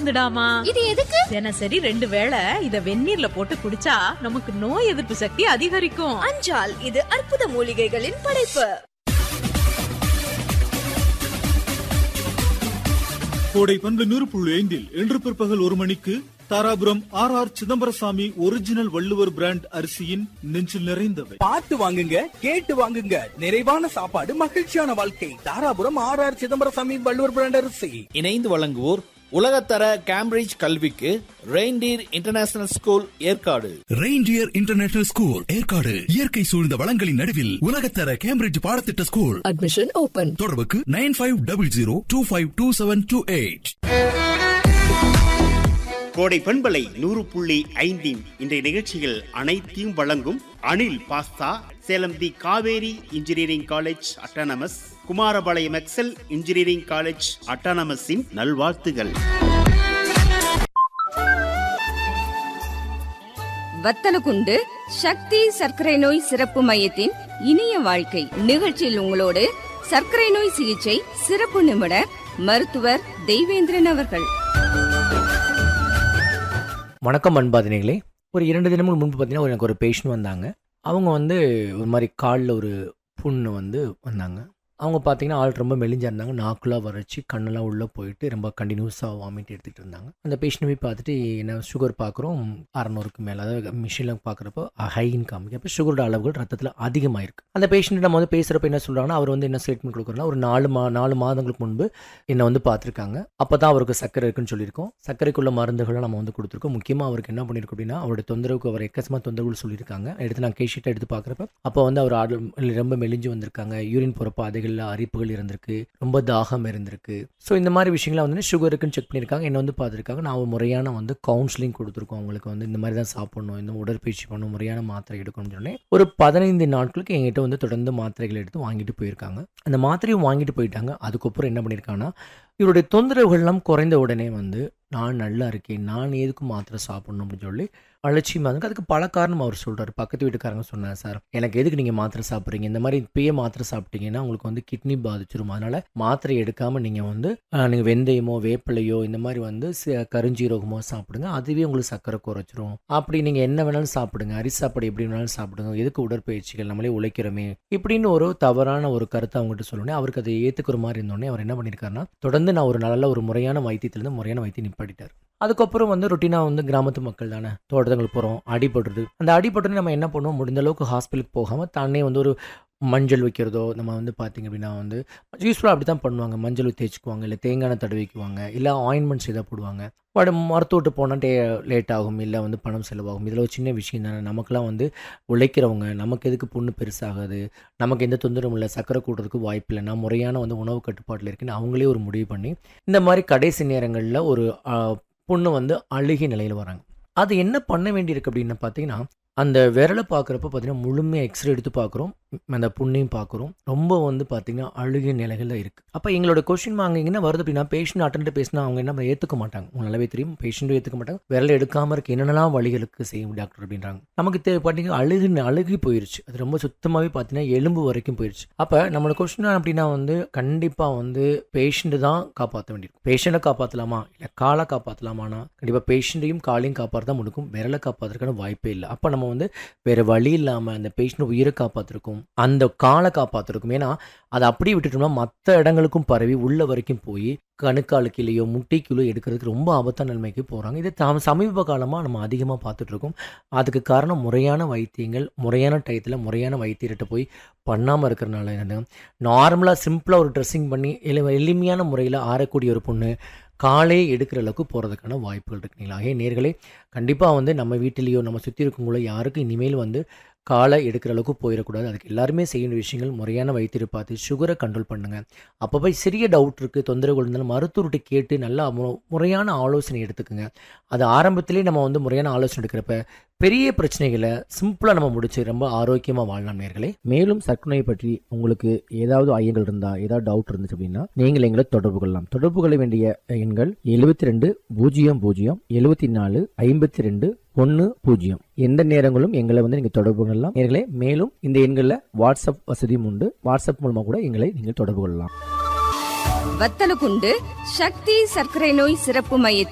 மருந்துடாமா இது எதுக்கு தினசரி ரெண்டு வேளை இத வெந்நீர்ல போட்டு குடிச்சா நமக்கு நோய் எதிர்ப்பு சக்தி அதிகரிக்கும் அஞ்சால் இது அற்புத மூலிகைகளின் படைப்பு கோடை பண்பு நூறு புள்ளி ஐந்தில் இன்று பிற்பகல் ஒரு மணிக்கு Dharapuram R R Chidambarasamy original Valluvar brand அரிசியின் நெஞ்சில் நிறைந்தவை பார்த்து வாங்குங்க கேட்டு வாங்குங்க நிறைவான சாப்பாடு மகிழ்ச்சியான வாழ்க்கை Dharapuram R R Chidambarasamy Valluvar brand அரிசி இணைந்து வழங்குவோர் உலகத்தர கேம்பிரிட்ஜ் கல்விக்கு reindeer international school Yercaud reindeer international school Yercaud இயற்கை சூழ்ந்த வளங்களின் நடுவில் உலகத்தர கேம்பிரிட்ஜ் பாடத்திட்ட ஸ்கூல் அட்மிஷன் ஓபன் தொடர்புக்கு nine five double zero two five two seven two eight கோடை பண்பலை நூறு புள்ளி ஐந்தின் இன்றைய நிகழ்ச்சியில் அனைத்தையும் வழங்கும் Anil pasta Salem the Kaveri engineering college autonomous Kumarapalayam Excel engineering college அட்டானமஸின் நல்வாழ்த்துகள் வத்தலகுண்டு சக்தி சர்க்கரை நோய் சிறப்பு மையத்தின் இனிய வாழ்க்கை நிகழ்ச்சியில் உங்களோடு சர்க்கரை நோய் சிகிச்சை சிறப்பு நிபுணர் மருத்துவர் தெய்வேந்திரன் அவர்கள் வணக்கம் அன்பாதினிகளே ஒரு இரண்டு தினங்கள் முன்பு பார்த்தீங்கன்னா எனக்கு ஒரு பேஷண்ட் வந்தாங்க அவங்க வந்து ஒரு மாதிரி காலில் ஒரு புண்ணு வந்து வந்தாங்க அவங்க பார்த்தீங்கன்னா ஆள் ரொம்ப மெலிஞ்சா இருந்தாங்க நாக்குலாம் வறட்சி கண்ணெல்லாம் உள்ளே போயிட்டு ரொம்ப கண்டினியூஸாக வாமிட் எடுத்துகிட்டு இருந்தாங்க அந்த பேஷண்ட் போய் பார்த்துட்டு என்ன சுகர் பார்க்குறோம் அறநூறுக்கு மேலே அதாவது மிஷினில் பார்க்குறப்போ ஹைன்னு காமிக்கும் அப்போ சுகரோட அளவுகள் ரத்தத்தில் அதிகமாக இருக்குது அந்த பேஷண்ட் நம்ம வந்து பேசுகிறப்ப என்ன சொல்கிறாங்கன்னா அவர் வந்து என்ன ஸ்டேட்மெண்ட் கொடுக்குறோன்னா ஒரு நாலு மா நாலு மாதங்களுக்கு முன்பு என்னை வந்து பார்த்துருக்காங்க அப்போ தான் அவருக்கு சர்க்கரை இருக்குன்னு சொல்லியிருக்கோம் சர்க்கரைக்குள்ள மருந்துகளை நம்ம வந்து கொடுத்துருக்கோம் முக்கியமாக அவருக்கு என்ன பண்ணியிருக்கோம் அப்படின்னா அவருடைய தொந்தரவுக்கு அவர் எக்கச்சமாக தொந்தரவுகள் சொல்லியிருக்காங்க எடுத்து நான் கேஷீட்டை எடுத்து பார்க்குறப்ப அப்போ வந்து அவர் ஆடு ரொம்ப மெலிஞ்சு வந்திருக்காங்க யூரின் போகிற பாதைகளில் அரிப்புகள் இருந்திருக்கு ரொம்ப தாகம் இருந்திருக்கு ஸோ இந்த மாதிரி விஷயங்களை வந்து சுகர் இருக்குன்னு செக் பண்ணியிருக்காங்க என்ன வந்து பார்த்துருக்காங்க நான் ஒரு முறையான வந்து கவுன்சிலிங் கொடுத்துருக்கோம் அவங்களுக்கு வந்து இந்த மாதிரி தான் சாப்பிடணும் இந்த உடற்பயிற்சி பண்ணணும் முறையான மாத்திரை எடுக்கணும்னு சொன்னேன் ஒரு பதினைந்து நாட்களுக்கு எங்கிட்ட வந்து தொடர்ந்து மாத்திரைகள் எடுத்து வாங்கிட்டு போயிருக்காங்க அந்த மாத்திரையும் வாங்கிட்டு போயிட்டாங்க அதுக்கப்புறம் என்ன பண்ணியிருக்காங்கன்னா இவருடைய தொந்தரவுகள்லாம் குறைந்த உடனே வந்து நான் நல்லா இருக்கேன் நான் எதுக்கு மாத்திரை சாப்பிடணும் அப்படின்னு சொல்லி அலட்சியமாக இருக்கு அதுக்கு பல காரணம் அவர் சொல்கிறார் பக்கத்து வீட்டுக்காரங்க சொன்னார் சார் எனக்கு எதுக்கு நீங்கள் மாத்திரை சாப்பிட்றீங்க இந்த மாதிரி இப்பயே மாத்திரை சாப்பிட்டீங்கன்னா உங்களுக்கு வந்து கிட்னி பாதிச்சிரும் அதனால் மாத்திரை எடுக்காமல் நீங்கள் வந்து நீங்கள் வெந்தயமோ வேப்பிலையோ இந்த மாதிரி வந்து ச- கருஞ்சீரகமோ சாப்பிடுங்க அதுவே உங்களுக்கு சக்கரை குறைச்சிரும் அப்படி நீங்கள் என்ன வேணாலும் சாப்பிடுங்க அரிசி சாப்பாடு எப்படி வேணாலும் சாப்பிடுங்க எதுக்கு உடற்பயிற்சிகள் நம்மளே உழைக்கிறோமே இப்படின்னு ஒரு தவறான ஒரு கருத்தை அவங்ககிட்ட சொல்லணும் அவருக்கு அதை ஏற்றுக்கிற மாதிரி இருந்தோடனே அவர் என்ன பண்ணியிருக்காருன்னா தொடர்ந்து நான் ஒரு நல்ல ஒரு முறையான வைத்தியத்திலேருந்து முறையான வைத்தியம் நிப்பாட்டிட்டார் அதுக்கப்புறம் வந்து ரொட்டீனாக வந்து கிராமத்து மக்கள் தானே தோட்டத்துங்களுக்கு போகிறோம் அடிபடுறது அந்த அடிபட்டு நம்ம என்ன பண்ணுவோம் முடிந்த அளவுக்கு ஹாஸ்பிட்டலுக்கு போகாமல் தானே வந்து ஒரு மஞ்சள் வைக்கிறதோ நம்ம வந்து பார்த்திங்க அப்படின்னா வந்து யூஸ்ஃபுல்லாக அப்படி தான் பண்ணுவாங்க மஞ்சள் தேய்ச்சிக்குவாங்க இல்லை தேங்காய் எண்ணெய் தடவிக்குவாங்க இல்லை ஆயின்மெண்ட்ஸ் எதாவது போடுவாங்க பட் மருத்துவட்டு போனால் டே லேட் ஆகும் இல்லை வந்து பணம் செலவாகும் இதில் ஒரு சின்ன விஷயம் தானே நமக்குலாம் வந்து உழைக்கிறவங்க நமக்கு எதுக்கு புண்ணு பெருசாகாது நமக்கு எந்த தொந்தரவும் இல்லை சக்கரை கூடுறதுக்கு வாய்ப்பு இல்லை நான் முறையான வந்து உணவு கட்டுப்பாட்டில் இருக்குன்னு அவங்களே ஒரு முடிவு பண்ணி இந்த மாதிரி கடைசி நேரங்களில் ஒரு ஆ, புண்ணு வந்து அழுகிய நிலையில் வராங்க அது என்ன பண்ண வேண்டியிருக்கு அப்படின்னு பார்த்தீங்கன்னா அந்த விரலை பார்க்குறப்ப பார்த்தீங்கன்னா முழுமையாக எக்ஸ்ரே எடுத்து பார்க்குறோம் அந்த புண்ணையும் பார்க்குறோம் ரொம்ப வந்து பார்த்தீங்கன்னா அழுகிய நிலைகளில் இருக்குது அப்போ எங்களோட கொஷின் அங்கே என்ன வருது அப்படின்னா பேஷண்ட் அட்டன்ட் பேசினா அவங்க என்ன ஏற்றுக்க மாட்டாங்க உங்களுக்கு நல்லாவே தெரியும் பேஷண்ட்டும் ஏற்றுக்க மாட்டாங்க விரல் எடுக்காமல் இருக்க என்னென்னலாம் வழிகளுக்கு செய்யும் டாக்டர் அப்படின்றாங்க நமக்கு தே பார்த்தீங்கன்னா அழுகு அழுகி போயிருச்சு அது ரொம்ப சுத்தமாகவே பார்த்தீங்கன்னா எலும்பு வரைக்கும் போயிருச்சு அப்போ நம்மளோட கொஸ்டின் அப்படின்னா வந்து கண்டிப்பாக வந்து பேஷண்ட்டு தான் காப்பாற்ற வேண்டியிருக்கும் பேஷண்ட்டை காப்பாற்றலாமா இல்லை காலை காப்பாற்றலாமானா கண்டிப்பாக பேஷண்ட்டையும் காலையும் காப்பாற்ற தான் முடிக்கும் விரலை காப்பாற்றுறதுக்கான வாய்ப்பே இல்லை அப்போ நம்ம வந்து வேறு வழி இல்லாமல் அந்த பேஷண்ட் உயிரை காப்பாற்றிருக்கும் அந்த காலை காப்பாற்றிருக்கும் ஏன்னா அதை அப்படியே விட்டுட்டோம்னா மற்ற இடங்களுக்கும் பரவி உள்ள வரைக்கும் போய் கணுக்காலுக்கிலேயோ முட்டிக்குள்ளோ எடுக்கிறதுக்கு ரொம்ப ஆபத்தான நிலைமைக்கு போகிறாங்க இதை தாம் சமீப காலமாக நம்ம அதிகமாக பார்த்துட்ருக்கோம் அதுக்கு காரணம் முறையான வைத்தியங்கள் முறையான டயத்தில் முறையான வைத்தியர்கிட்ட போய் பண்ணாமல் இருக்கிறனால என்னது நார்மலாக சிம்பிளாக ஒரு ட்ரெஸ்ஸிங் பண்ணி எளி எளிமையான முறையில் ஆறக்கூடிய ஒரு பொண்ணு காலே எடுக்கிற அளவுக்கு போகிறதுக்கான வாய்ப்புகள் இருக்குங்களா ஏன் நேர்களே கண்டிப்பாக வந்து நம்ம வீட்டிலேயோ நம்ம சுற்றி இருக்கவங்களோ யாருக்கும் இனிமேல் வந்து காலை எடுக்கிற அளவுக்கு போயிடக்கூடாது அதுக்கு எல்லாருமே செய்ய வேண்டிய விஷயங்கள் முறையான வைத்தியரை பார்த்து சுகரை கண்ட்ரோல் பண்ணுங்கள் அப்போ போய் சிறிய டவுட் இருக்குது தொந்தரவுகள் இருந்தாலும் மருத்துவர்கிட்ட கேட்டு நல்லா மு- முறையான ஆலோசனை எடுத்துக்கோங்க அது ஆரம்பத்திலே நம்ம வந்து முறையான ஆலோசனை எடுக்கிறப்ப பெரிய பிரச்சனைகளை சிம்பிளாக நம்ம முடிச்சு ரொம்ப ஆரோக்கியமாக வாழலாம் நேர்களே மேலும் சர்க்கரை பற்றி உங்களுக்கு ஏதாவது ஐயங்கள் இருந்தால் ஏதாவது டவுட் இருந்துச்சு அப்படின்னா நீங்கள் எங்களை தொடர்பு கொள்ளலாம் தொடர்பு கொள்ள வேண்டிய எண்கள் எழுபத்தி ரெண்டு பூஜ்ஜியம் பூஜ்ஜியம் எழுபத்தி நாலு ஐம்பத்தி ரெண்டு ஒன்று பூஜ்ஜியம் எந்த நேரங்களும் எங்களை வந்து நீங்கள் தொடர்பு கொள்ளலாம் நேர்களே மேலும் இந்த எண்களில் வாட்ஸ்அப் வசதியும் உண்டு வாட்ஸ்அப் மூலமாக கூட எங்களை நீங்கள் தொடர்பு கொள்ளலாம் வத்தலகுண்டு சக்தி சர்க்கரை நோய் சிறப்பு மையத்தின்